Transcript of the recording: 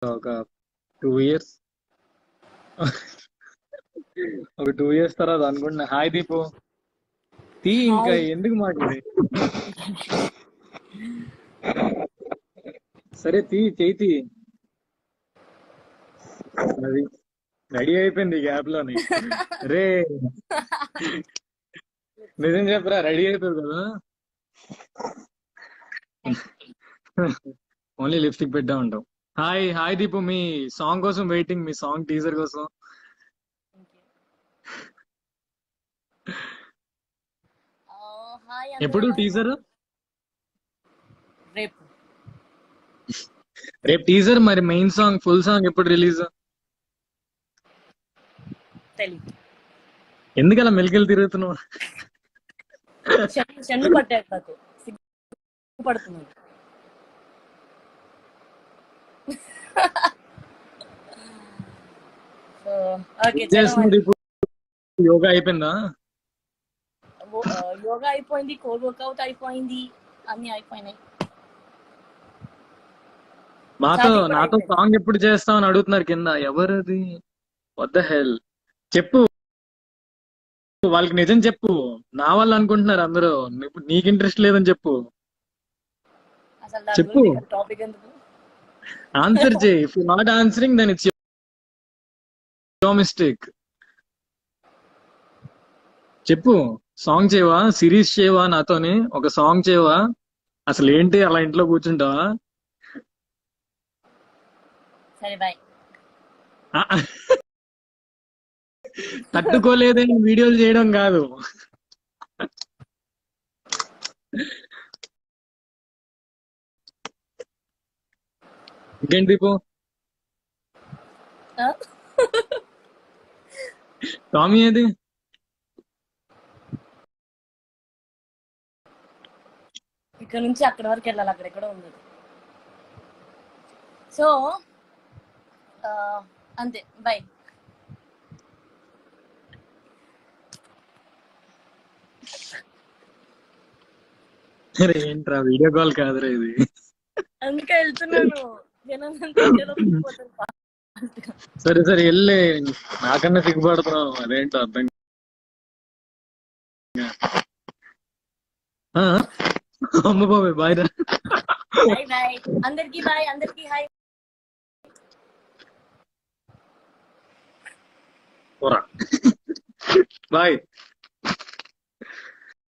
ఒక two years ఒక two years తర్వాత అనుకుంటున్నా హాయ్ దీపు తీ ఇంకా హాయ్ ఎందుకు మాట్లాడి సరే తీ చేయి తీ అది రెడీ అయిపోయింది గ్యాప్ లోని రే నిజం చెప్పరా రెడీ అయిపోయింది కదా ఓన్లీ లిప్స్టిక్ పెట్టా ఉంటాం హాయ్ హాయ్ దీపు మీ సాంగ్ కోసం వెయిటింగ్ మీ సాంగ్ టీజర్ కోసం హాయ్ ఎప్పుడు అందరూ టీజర్ రేపు రేపు టీజర్ మరి మెయిన్ సాంగ్ ఫుల్ సాంగ్ ఎప్పుడు రిలీజ్ తెలియదు ఎందుకు అలా మెలికలు తిరుగుతున్నావు చెన్ను చెన్ను పట్టాడు నాకు సిగ్గు పడుతున్నాడు సో ఓకే ఏం చేస్తున్నావు చలో దీపు యోగా అయిపోయిందా యోగా అయిపోయింది కోర్ వర్కౌట్ అయిపోయింది అన్ని అయిపోయినాయి మాతో ఛార్జింగ్ కూడా నాతో అయిపోయింది సాంగ్ ఎప్పుడు చేస్తావు అని అడుగుతున్నారు కింద ఎవరది వద్ద హెల్ చెప్పు వాళ్ళకి నిజం చెప్పు నా వాళ్ళు అనుకుంటున్నారు అందరూ నీకు- నీకు ఇంట్రెస్ట్ లేదని చెప్పు అసలు దాని చెప్పు గురించి టాపిక్ ఎందుకు ఆన్సర్ చేయి if you not answering then it's your mistake చెప్పు సాంగ్ చేయవా సిరీస్ చేయవా నాతోని ఒక సాంగ్ చేయవా అసలు ఏంటి అలా ఇంట్లో కూర్చుంటావా సరే బాయ్ ఆ, తట్టుకోలేదని వీడియోలు చేయడం కాదు ఇంకేంటి దీపు టామీ ఏది ఇక్కడ నుంచి అక్కడ వరకు వెళ్ళాలి అక్కడ ఎక్కడో ఉంది సో అంతే బాయ్ అరే ఏంట్రా వీడియో కాల్ కాదురా ఇది అందుకే వెళ్తున్నాను జనాలంతా ఏదో పోతారు fast గా. సరే సరే వెళ్ళే నాకన్నా సిగ్గుపడుతున్నావు అదేంటో అర్థం కా- ఆ? అమ్మ బాబాయ్ బాయ్ రా బాయ్ బాయ్ అందరికి బాయ్ అందరికి హాయ్ పోరా బాయ్